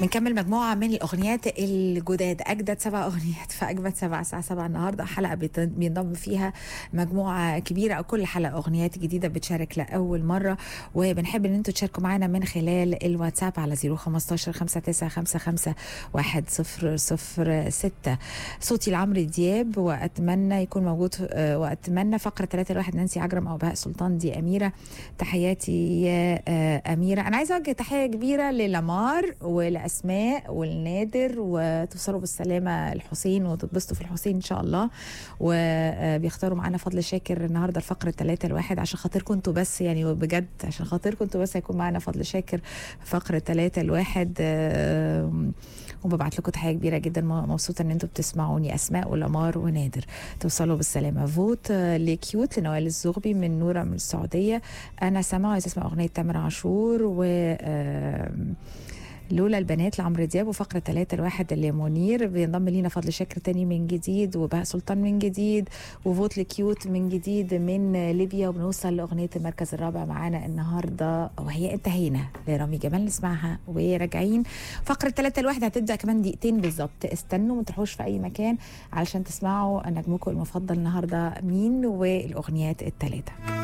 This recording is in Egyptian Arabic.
بنكمل مجموعة من الأغنيات الجداد أجدد سبع أغنيات في أجمد سبع الساعة سبعة النهاردة حلقة بيت- بينضم فيها مجموعة كبيرة أو كل حلقة أغنيات جديدة بتشارك لأول مرة وبنحب إن أنتوا تشاركوا معانا من خلال الواتساب على 015 5955 1006 صوتي لعمرو دياب وأتمنى يكون موجود آه، وأتمنى فقرة 3 الواحد نانسي عجرم أو بهاء سلطان دي أميرة تحياتي يا آه، أميرة أنا عايزة أوجه تحية كبيرة للمار ولأسماء والنادر وتوصلوا بالسلامة الحسين وتتبسطوا في الحسين إن شاء الله وبيختاروا معانا فضل شاكر النهاردة الفقرة ثلاثة الواحد عشان خاطركم انتوا بس يعني بجد عشان خاطركم انتوا بس هيكون معانا فضل شاكر في فقرة ثلاثة الواحد آم، وببعت لكم تحيه كبيره جدا م- مبسوطه ان انتوا بتسمعوني اسماء ولمار ونادر توصلوا بالسلامه فوت آه، لكيوت لنوال الزغبي من نوره من السعوديه انا سامعه عايز اسمع اغنيه تامر عاشور و آم، لولا البنات لعمرو دياب وفقرة ثلاثة الواحد لمنير بينضم لينا فضل شاكر تاني من جديد وبهاء سلطان من جديد وفوت لكيوت من جديد من ليبيا وبنوصل لأغنية المركز الرابع معانا النهاردة وهي انتهينا لرامي جمال نسمعها وراجعين فقرة ثلاثة الواحد هتبدأ كمان دقيقتين بالظبط استنوا ما تروحوش في أي مكان علشان تسمعوا نجمكم المفضل النهاردة مين والأغنيات الثلاثة